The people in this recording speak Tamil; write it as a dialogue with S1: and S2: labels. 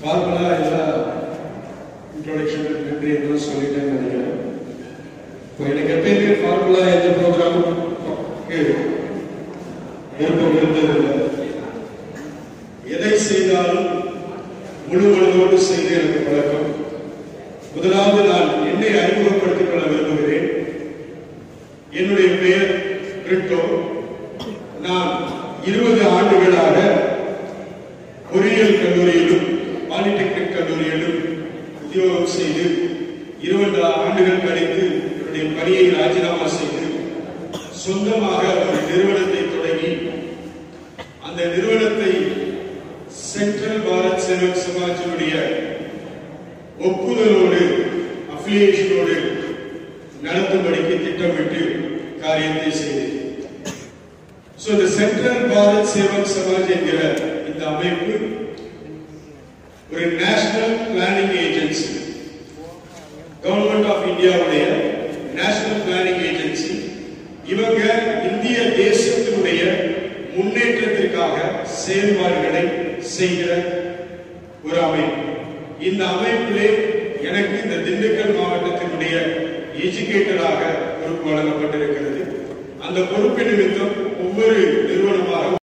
S1: ஃபார்முலா எல்லாம் இன்ட்ரோடக்ஷன் நன்றி எல்லாம் சொல்லிட்டேன்னு நினைக்கிறேன் இப்போ எனக்கு எப்பயுமே ஃபார்முலா எந்த ப்ரோக்ராமுக்கு விருப்பம் இருந்ததில்லை எதை செய்தாலும் முழு மனதோடு செய்து எனக்கு பழக்கம் முதலாவது நான் என்னை அறிமுகப்படுத்திக் கொள்ள விரும்புகிறேன் என்னுடைய பெயர் பிரிட்டோ நான் இருபது ஆண்டுகளாக பொறியியல் கல்லூரியிலும் பாலிடெக்னிக் கல்லூரியிலும் உத்தியோகம் செய்து இருபது ஆண்டுகள் கழித்து என்னுடைய பணியை ராஜினாமா செய்து சொந்தமாக ஒரு நிறுவனத்தை தொடங்கி அந்த நிறுவனத்தை சென்ட்ரல் பாரத் சேவக் சமாஜினுடைய ஒப்புதலோடு அஃபிலியேஷனோடு நடத்தும்படிக்கு திட்டமிட்டு காரியத்தை செய்தேன் சோ இந்த சென்ட்ரல் பாரத் சேவக் சமாஜ் என்கிற இந்த அமைப்பு ஒரு national planning agency government of இந்தியாவுடைய நேஷனல் பிளானிங் ஏஜென்சி இவங்க இந்திய தேசத்தினுடைய முன்னேற்றத்திற்காக செயல்பாடுகளை செய்கிற ஒரு அமைப்பு இந்த அமைப்பிலே எனக்கு இந்த திண்டுக்கல் மாவட்டத்தினுடைய எஜுகேட்டராக பொறுப்பு வழங்கப்பட்டிருக்கிறது அந்த பொறுப்பு நிமித்தம் ஒவ்வொரு நிறுவனமாக